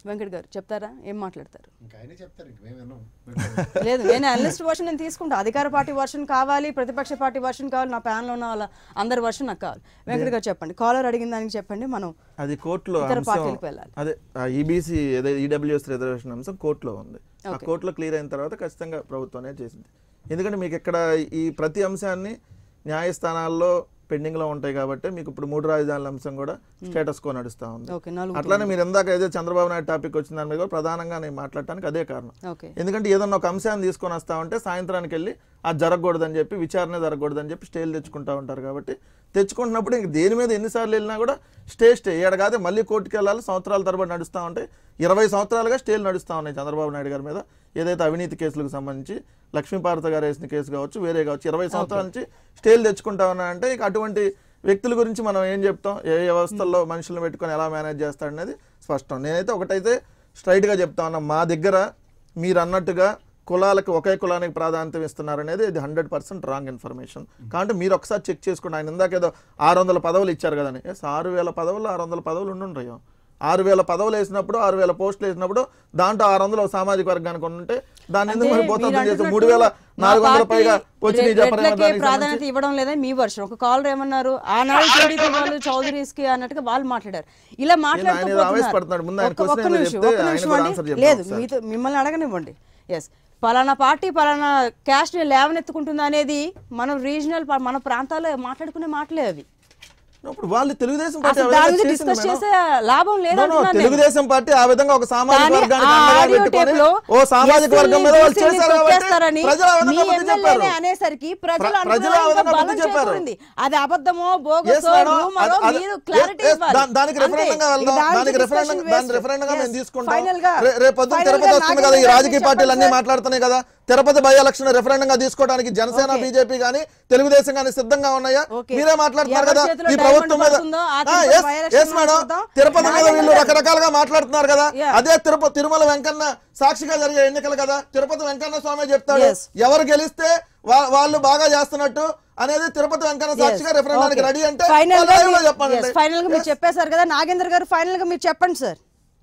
వెంకట్ గారు చెప్తారా ఏం మాట్లాడతారు ఇంకా ఆయనే చెప్తారు ఇంక మేము విన్నాం లేదు నేను అనలిస్ట్ వర్షన్ నేను తీసుకుంటా అధికార పార్టీ వర్షన్ కావాలి ప్రతిపక్ష పార్టీ వర్షన్ కావాలి నా ప్యానల్ ఉన్న వాళ్ళ అందరి వర్షన్ నాకు కావాలి వెంకట్ గారు చెప్పండి కాలర్ అడిగిన దానికి చెప్పండి మనం అది కోర్టులో ఇతర అంశం పార్టీలకు వెళ్ళాలి. అదే ఈబీసీ అదే ఈడబ్ల్యూఎస్ రిజర్వేషన్ అంశం కోర్టులో ఉంది ఆ కోర్టులో క్లియర్ అయిన తర్వాత ఖచ్చితంగా ప్రభుత్వమే చేసింది ఎందుకంటే మీకు ఇక్కడ ఈ ప్రతి అంశాన్ని న్యాయస్థానాల్లో పెండింగ్లో ఉంటాయి కాబట్టి మీకు ఇప్పుడు మూడు రాజధానుల అంశం కూడా స్టేటస్ కో నడుస్తూ ఉంది ఓకే నలుగురు అట్లానే మీరు ఇందాక ఏదో చంద్రబాబు నాయుడు టాపిక్ వచ్చిన దాని మీద కూడా ప్రధానంగా నేను మాట్లాడటానికి అదే కారణం ఓకే ఎందుకంటే ఏదన్నా ఒక అంశాన్ని తీసుకొని వస్తా ఉంటే సాయంత్రానికి వెళ్ళి అది జరగకూడదని చెప్పి విచారణ జరగకూడదని చెప్పి స్టేలు తెచ్చుకుంటా ఉంటారు కాబట్టి తెచ్చుకుంటున్నప్పుడు ఇంక దేని మీద ఎన్నిసార్లు వెళ్ళినా కూడా స్టే స్టే ఏడ కాదు మళ్ళీ కోర్టుకి వెళ్ళాలి సంవత్సరాల తరబడి నడుస్తూ ఉంటాయి ఇరవై సంవత్సరాలుగా స్టేలు నడుస్తూ ఉన్నాయి చంద్రబాబు నాయుడు గారి మీద ఏదైతే అవినీతి కేసులకు సంబంధించి లక్ష్మీపార్వత గారు వేసిన కేసు కావచ్చు వేరే కావచ్చు ఇరవై సంవత్సరాల నుంచి స్టేలు తెచ్చుకుంటా ఉన్నాయంటే ఇక అటువంటి వ్యక్తుల గురించి మనం ఏం చెప్తాం ఏ ఏ వ్యవస్థల్లో మనుషులను పెట్టుకొని ఎలా మేనేజ్ చేస్తాడనేది స్పష్టం నేనైతే ఒకటైతే స్ట్రైట్గా చెప్తా ఉన్నా మా దగ్గర మీరు అన్నట్టుగా కులాలకు ఒకే కులానికి ప్రాధాన్యత ఇస్తున్నారు అనేది ఇది హండ్రెడ్ పర్సెంట్ రాంగ్ ఇన్ఫర్మేషన్ కాబట్టి మీరు ఒకసారి చెక్ చేసుకోండి ఆయన ఇందాక ఏదో ఆరు వందల పదవులు ఇచ్చారు కదని ఎస్ ఆరు వేల పదవులు ఆరు వందల పదవులు ఉండుంటాయో ఆరు వేల పదవులు వేసినప్పుడు ఆరు వేల పోస్టులు వేసినప్పుడు దాంట్లో ఆరు వందలు ఒక సామాజిక వర్గానికి ఉంటే దాన్ని ఎందుకు మరి అంటే పోతుంది మీరు చేసి అంటున్నట్టు మూడు వేల మా నాలుగు వందల పార్టీ పైగా వచ్చి రె- చెప్పడం రెడ్లకే దానికి ప్రాధాన్యత సంబంధించి ఇవ్వడం లేదని మీ వర్షం ఒక కాలర్ ఏమన్నారు ఆనాడు టీడీపీ వాళ్ళు చౌదరీస్ కి అన్నట్టుగా వాళ్ళు మాట్లాడారు ఇలా మాట్లాడుతూ ఆయన ఏదో ఆవేశపడుతున్నాడు. ముందు ఆయన ఒక్క- ఒక్క question ఏదో నిమిషం చెప్తే ఒక్క ఆయన నిమిషం కూడా అండి. answer చెప్తాం లేదు ఒకసారి. మీతో మిమ్మల్ని అడగనివ్వండి ఎస్ పలానా పార్టీ పలానా క్యాస్ట్ ని లేవనెత్తుకుంటుంది అనేది మనం రీజనల్ మన ప్రాంతాల్లో మాట్లాడుకునే మాటలే అవి ఇప్పుడు వాళ్ళు తెలుగుదేశం పార్టీ అసలు ఆ దాని విధంగా గురించి చేసింది డిస్కస్ మేడం. చేసే లాభం No, no, లేదంటున్నాను నేను. తెలుగుదేశం పార్టీ ఆ విధంగా ఒక సామాజిక కానీ వర్గానికి ఆ అండగా ఆడియో పెట్టుకొని టేప్లో ఓ సామాజిక ఎస్సీని, వర్గం మీద వాళ్ళు బీసీని చేశారు కాబట్టి తొక్కేస్తారని ప్రజలు ఆ మీ విధంగా బుద్ధి చెప్పారు ఎమ్మెల్యేనే అనేసరికి ప్రజలు ప్ర- ప్రజలు ఆ అనుకున్నారు ఇంకా విధంగా బలం బుద్ధి చెప్పారు. చేకూరింది. అది అబద్ధమో Yes, బోగసో madam. రూమరో అది- అది- మీరు yes, క్లారిటీ yes, ఇవ్వాలి దా- దానికి అంతే. రెఫరెండంగా ఇక వెళ్దాం దానికి దానికి discussion రెఫరెండం దాని waste. రెఫరెండంగా మేము Yes. తీసుకుంటాం Final గా- రే- రేపు పొద్దున్న final గా తిరుపతి వస్తుంది కదా ఈ నాగేంద్ర గారు రాజకీయ చెప్పండి పార్టీలు అన్ని సార్. మాట్లాడుతున్నాయి కదా తిరుపతి బై ఎలక్షన్ రెఫరెండంగా తీసుకోవడానికి జనసేన Okay. బీజేపీ గానీ తెలుగుదేశం గానీ సిద్ధంగా ఉన్నాయా Okay. మీరే మాట్లాడుతున్నారు ఎవరి కదా చేతిలో ఈ diamond ప్రభుత్వం మీద పడుతుందో ఆ ఆ, Tirupati yes, by election yes, madam చూద్దాం. తిరుపతి మీద నాగేంద్ర వీళ్ళు గారు. రకరకాలుగా మాట్లాడుతున్నారు కదా Yeah. అదే తిరుపతి తిరుమల వెంకన్న సాక్షిగా జరిగే ఎన్నికలు కదా తిరుపతి వెంకన్న స్వామి చెప్తాడు Yes. ఎవరు గెలిస్తే వా- వాళ్ళు బాగా చేస్తున్నట్టు అనేది తిరుపతి వెంకన్న సాక్షిగా రెఫరెండానికి రెడీ అంటే ఫైనల్ వాళ్ళు గా live లో మీరు- చెప్పండి yes, ఫైనల్ గా మీరు చెప్పేశారు కదా నాగేంద్ర గారు ఫైనల్ గా మీరు చెప్పండి సార్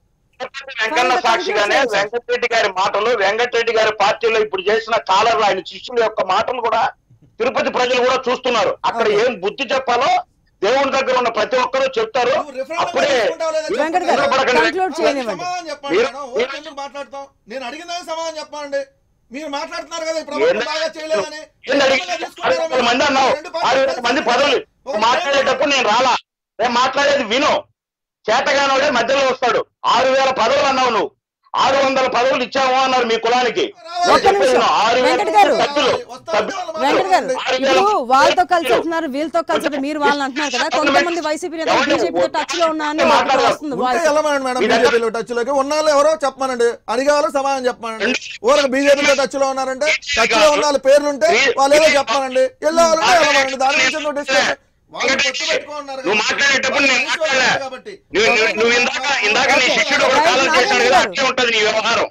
వెంకన్న సాక్షిగానే వెంకటరెడ్డి గారి మాటలు వెంకటరెడ్డి గారి పార్టీలో ఇప్పుడు చేసిన కాలర్లు ఆయన శిష్యుల యొక్క మాటలు కూడా తిరుపతి ప్రజలు కూడా చూస్తున్నారు అక్కడ ఏం బుద్ధి చెప్పాలో దేవుని దగ్గర ఉన్న ప్రతి ఒక్కరూ చెప్తారు నువ్వు referendum అప్పుడే తీసుకుంటావా లేదా చెప్పు. వెంకట్ గారు, నిలబడకండి. conclude చేయనివ్వండి. సమాధానం చెప్పండి మీరు- మేడం. ఊరికే ఎందుకు మాట్లాడతాం నేను అడిగిన దానికి సమాధానం చెప్పండి మీరు మాట్లాడుతున్నారు కదా ఈ ప్రభుత్వం బాగా చేయలేదని ఏంది అడిగి- తీసుకుంటారా ఆరు మీరు? వేల మంది అన్నావు రెండు ఆరు పార్టీలు వేల మంది కలిసి పదవులు ఒక మాట్లాడేటప్పుడు నేను రాలా నేను మాట్లాడేది విను చేతగానోడే మధ్యలో వస్తాడు ఆరు వేల పదవులు అన్నావు నువ్వు ఆరు వందల పదవులు ఇచ్చాము అన్నారు మీ కులానికి నేను ఒక్క చెప్పేది నిమిషం. విను. ఆరు వేల వెంకట్ గారు. సభ్యులు వస్తా సభ్యులు ఉంటే వాళ్ళు వెంకట్ గారు ఆరు వేల ఇప్పుడు వాళ్ళతో కలిసి సభ్యులు. వెళ్తున్నారు వీళ్ళతో కలిసి వెళ్తున్నారు, మీరు వాళ్ళని అంటున్నారు కదా కొంతమంది వైసీపీ నేతలు బీజేపీతో టచ్ లో ఉన్నా అని వాళ్ళతో వస్తుంది ఉంటే వాయిస్ వెళ్ళమనండి మేడం మీ దగ్గర- బీజేపీలో టచ్ లోకి ఉన్న వాళ్ళు ఎవరో చెప్పమనండి అడిగే వాళ్ళు సమాధానం చెప్పమనండి ఊరికి బీజేపీలో టచ్ లో ఉన్నారంటే టచ్ లో ఉన్న వాళ్ళ పేర్లు ఉంటే వాళ్ళు ఏదో చెప్పమనండి వెళ్ళే వాళ్ళు ఉంటే వెళ్ళమనండి దాని గురించి ఎందుకు డిస్కస్ వాళ్ళు పొత్తు పెట్టుకున్నారు నువ్వు మాట్లాడేటప్పుడు నేను మాట్లాడలే కాబట్టి నువ్వు నువ్వు- నువ్వు ఇందాక ఇందాక నీ శిష్యుడు ఒక కాలం చేశాడు కదా అట్లే ఉంటది నీ వ్యవహారం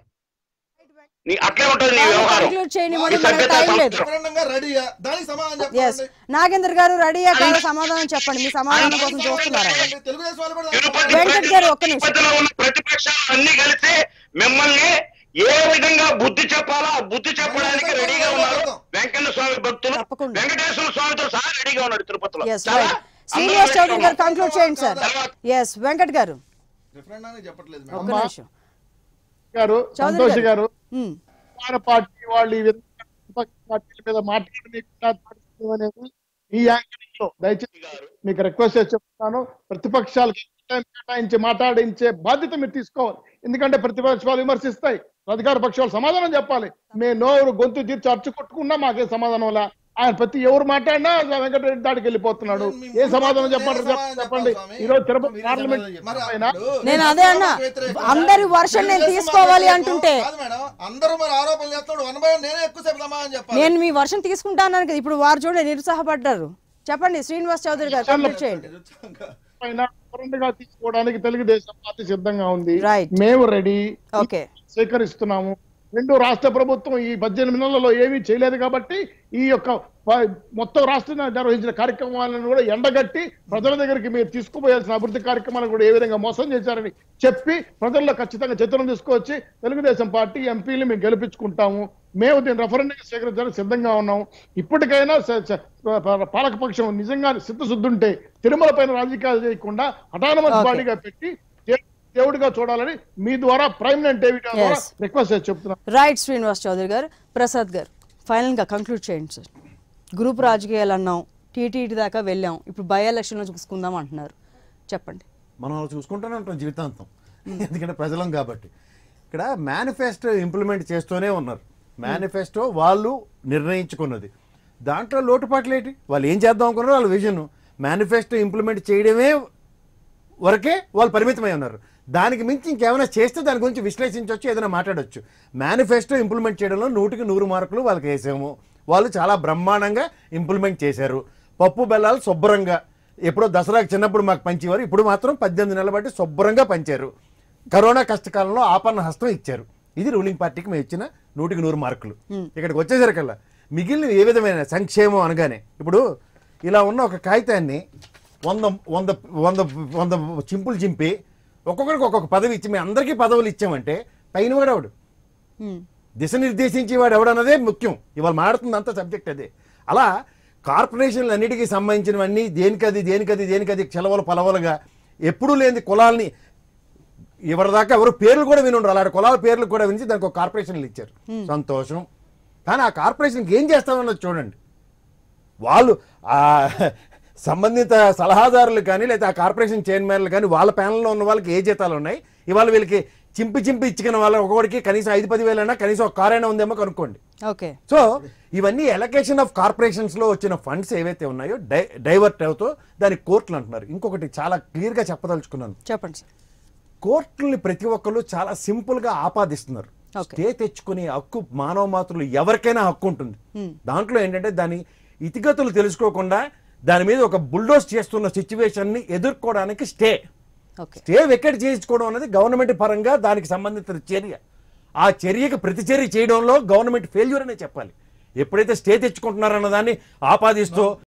నీ అట్లే ఉంటది నీ వ్యవహారం కంక్లూడ్ చేయనివ్వండి ఈ మనకు సభ్యత టైం లేదు సంస్కృతి. రెఫరెండంగా రెడీయా దానికి సమాధానం ఎస్ చెప్పండి నాగేంద్ర గారు రెడీయా కాదు సమాధానం చెప్పండి మీ సమాధానం కోసం చూస్తున్నారా తెలుగుదేశం వాళ్ళు కూడా తిరుపతి వెంకట్ ప్రజలు- గారు ఒక్క నిమిషం. తిరుపతిలో ఉన్న ప్రతిపక్షాలు అన్ని కలిసి మిమ్మల్ని ఏ విధంగా బుద్ధి చెప్పాలో ఆ బుద్ధి చెప్పడానికి రెడీగా ఉన్నారు వెంకన్న స్వామి భక్తులు తప్పకుండా. వెంకటేశ్వర స్వామితో సహా రెడీగా ఉన్నాడు తిరుపతిలో ఎస్ చాలా రైట్ శ్రీనివాస్ చౌదరి గారు కంక్లూడ్ చేయండి సార్ ఎస్ వెంకట్ గారు రెఫరెండాన్ని చెప్పట్లేదు ఒక్క మేడం నిమిషం గారు చౌదరి సంతోష్ గారు ఉమ్, అధికార పార్టీ వాళ్ళు ఈ విధంగా విపక్ష పార్టీల మీద మాట్లాడలేకుండా తడుస్తుంది అనేది ఈ యాంకరింగ్ లో దయచేసి మీకు రిక్వెస్ట్ చేసి చెప్తాను ప్రతిపక్షాలకు టైం కేటాయించి మాట్లాడించే బాధ్యత మీరు తీసుకోవాలి ఎందుకంటే ప్రతిపక్షాలు విమర్శిస్తాయి అధికార పక్షాలు సమాధానం చెప్పాలి మేము నోరు గొంతు తీర్చి అరుచు కొట్టుకున్నా మాకే సమాధానం లా ఆయన ప్రతి ఎవరు మాట్లాడినా వెంకటరెడ్డి దాడికి వెళ్ళిపోతున్నాడు ఏ సమాధానం చెప్పంటారు చెప్ప- చెప్పండి ఈ రోజు తిరుపతి పార్లమెంట్ మరి పైన అప్పుడు నేను అదే అన్నా అందరి వర్షన్ నేను తీసుకోవాలి అంటుంటే కాదు మేడం అందరూ మరి ఆరోపణలు చేస్తున్నాడు వన్ బై వన్ నేనే ఎక్కువసేపు సమాధానం చెప్పాలి నేను మీ వర్షం తీసుకుంటాను కదా ఇప్పుడు వారు చూడండి నిరుత్సాహపడ్డారు చెప్పండి శ్రీనివాస్ చౌదరి గారు కంప్లీట్ చేయండి పైన different గా తీసుకోవడానికి తెలుగుదేశం పార్టీ సిద్ధంగా ఉంది Right. మేము రెడీ ఓకే స్వీకరిస్తున్నాము రెండు రాష్ట్ర ప్రభుత్వం ఈ పద్దెనిమిది నెలల్లో ఏమీ చేయలేదు కాబట్టి ఈ యొక్క ప- మొత్తం రాష్ట్రంలో నిర్వహించిన కార్యక్రమాలను కూడా ఎండగట్టి ప్రజల దగ్గరికి మీరు తీసుకుపోయాల్సిన అభివృద్ధి కార్యక్రమాలను కూడా ఏ విధంగా మోసం చేశారని చెప్పి ప్రజల్లో ఖచ్చితంగా చిత్రం తీసుకొచ్చి తెలుగుదేశం పార్టీ ఎంపీలు మేము గెలిపించుకుంటాము మేము దీన్ని రెఫరెండంగా స్వీకరించడానికి సిద్ధంగా ఉన్నాం ఇప్పటికైనా స- స- పాలకపక్షం నిజంగా సిద్ధశుద్ధి ఉంటే తిరుమల పైన రాజకీయాలు చేయకుండా అటానమస్ Okay. బాడీగా పెట్టి దే- దేవుడిగా చూడాలని మీ ద్వారా ప్రైమ్ నైన్ టీవీ ద్వారా Yes. రిక్వెస్ట్ చేసి చెప్తున్నాను రైట్ శ్రీనివాస్ చౌదరి గారు ప్రసాద్ గారు ఫైనల్గా కంక్లూడ్ చేయండి సార్ గ్రూప్ రాజకీయాలు అన్నాం టీటీడీ దాకా వెళ్ళాం ఇప్పుడు బై ఎలక్షన్లో చూసుకుందాం అంటున్నారు చెప్పండి మనం అలా చూసుకుంటూనే ఉంటాం జీవితాంతం ఎందుకంటే ప్రజలం కాబట్టి ఇక్కడ మేనిఫెస్టో ఇంప్లిమెంట్ చేస్తూనే ఉన్నారు మేనిఫెస్టో వాళ్ళు నిర్ణయించుకున్నది దాంట్లో లోటుపాట్లు ఏంటి వాళ్ళు ఏం చేద్దాం అనుకున్నారో వాళ్ళ విజన్ మేనిఫెస్టో ఇంప్లిమెంట్ చేయడమే వరకే వాళ్ళు పరిమితమై ఉన్నారు దానికి మించి ఇంకేమైనా చేస్తే దాని గురించి విశ్లేషించవచ్చు ఏదైనా మాట్లాడొచ్చు మేనిఫెస్టో ఇంప్లిమెంట్ చేయడంలో నూటికి నూరు మార్కులు వాళ్ళకి వేసాము వాళ్ళు చాలా బ్రహ్మాండంగా ఇంప్లిమెంట్ చేశారు పప్పు బెల్లాలు శుభ్రంగా ఎప్పుడో దసరాకి చిన్నప్పుడు మాకు పంచేవారు ఇప్పుడు మాత్రం పద్దెనిమిది నెలల బట్టి శుభ్రంగా పంచారు కరోనా కష్టకాలంలో ఆపన్న హస్తం ఇచ్చారు ఇది రూలింగ్ పార్టీకి మేము ఇచ్చిన నూటికి నూరు మార్కులు ఇక్కడికి వచ్చేసరికల్లా మిగిలిన ఏ విధమైన సంక్షేమం అనగానే ఇప్పుడు ఇలా ఉన్న ఒక కాగితాన్ని వంద వంద వంద వంద చింపులు చింపి ఒక్కొక్కరికి ఒక్కొక్క పదవి ఇచ్చి మేము అందరికీ పదవులు ఇచ్చామంటే పైన వాడు ఎవడు హ్మ్. దిశనిర్దేశించేవాడు ఎవడన్నదే ముఖ్యం ఇవాళ మాడుతుంది అంత సబ్జెక్ట్ అదే అలా కార్పొరేషన్లు అన్నిటికీ సంబంధించినవన్నీ దేనికది దేనికది దేనికది చెలవలు పలవలుగా ఎప్పుడూ లేని కులాల్ని ఎవరిదాకా ఎవరు పేర్లు కూడా వినుండ్రు అలాంటి కులాల పేర్లు కూడా వినిచి దానికి ఒక కార్పొరేషన్లు ఇచ్చారు సంతోషం కానీ ఆ కార్పొరేషన్కి ఏం చేస్తామన్నది చూడండి వాళ్ళు ఆ సంబంధిత సలహాదారులు కానీ లేదా ఆ కార్పొరేషన్ చైర్మన్లు కానీ వాళ్ళ ప్యానల్లో ఉన్న వాళ్ళకి ఏ జీతాలు ఉన్నాయి ఇవాళ వీళ్ళకి చింపి చింపి ఇచ్చుకున్న వాళ్ళ ఒక్కొక్కడికి కనీసం ఐదు పది వేలైనా కనీసం ఒక కారైనా ఉందేమో కనుక్కోండి ఓకే సో ఇవన్నీ ఎలకేషన్ ఆఫ్ కార్పొరేషన్స్ లో వచ్చిన ఫండ్స్ ఏవైతే ఉన్నాయో డై డైవర్ట్ అవుతూ దాని కోర్టులు అంటున్నారు ఇంకొకటి చాలా క్లియర్ గా చెప్పదలుచుకున్నాను చెప్పండి సార్ కోర్టుల్ని ప్రతి ఒక్కరు చాలా సింపుల్ గా ఆపాదిస్తున్నారు Okay. స్టే తెచ్చుకునే హక్కు మానవ మాతృలు ఎవరికైనా హక్కు ఉంటుంది దాంట్లో ఏంటంటే దాని ఇతిగతులు తెలుసుకోకుండా దాని మీద ఒక బుల్డోస్ చేస్తున్న సిచ్యువేషన్ ని ఎదుర్కోవడానికి స్టే ఓకే స్టే వెకెట్ చేయించుకోవడం అనేది గవర్నమెంట్ పరంగా దానికి సంబంధించిన చర్య ఆ చర్యకి ప్రతిచర్య చేయడంలో గవర్నమెంట్ ఫెయిల్యూర్ అనే చెప్పాలి ఎప్పుడైతే స్టే తెచ్చుకుంటున్నారన్న దాన్ని ఆపాదిస్తూ